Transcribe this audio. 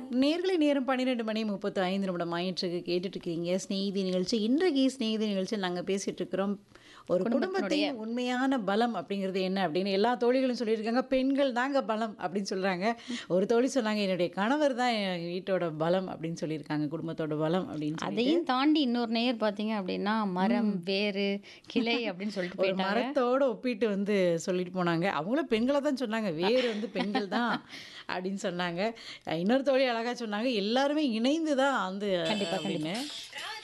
நேர்களை நேரம் பன்னிரெண்டு மணி முப்பத்து ஐந்து நிமிடம் ஆயிற்றுக்கு கேட்டுட்டு இருக்கீங்க ஸ்நேகிதி நிகழ்ச்சி இன்றைக்கு ஸ்நேகிதி நிகழ்ச்சி நாங்கள் பேசிட்டு இருக்கிறோம் ஒரு குடும்பத்தின் உண்மையான பலம் அப்படிங்கிறது என்ன அப்படின்னு எல்லா தோழிகளும் சொல்லியிருக்காங்க பெண்கள் தாங்க பலம் அப்படின்னு சொல்றாங்க ஒரு தோழி சொன்னாங்க என்னுடைய கணவர் தான் என் வீட்டோட பலம் அப்படின்னு சொல்லியிருக்காங்க குடும்பத்தோட பலம் அப்படின்னு சொல்லி அதையும் தாண்டி இன்னொரு நேயர் பார்த்தீங்க அப்படின்னா மரம் வேறு கிளை அப்படின்னு சொல்லிட்டு ஒரு போயிட்டாங்க மரத்தோட ஒப்பிட்டு வந்து சொல்லிட்டு போனாங்க அவங்களும் பெண்களை தான் சொன்னாங்க வேறு வந்து பெண்கள் தான் அப்படின்னு சொன்னாங்க இன்னொரு தோழி அழகா சொன்னாங்க எல்லாருமே இணைந்து தான் வந்து அப்படின்னு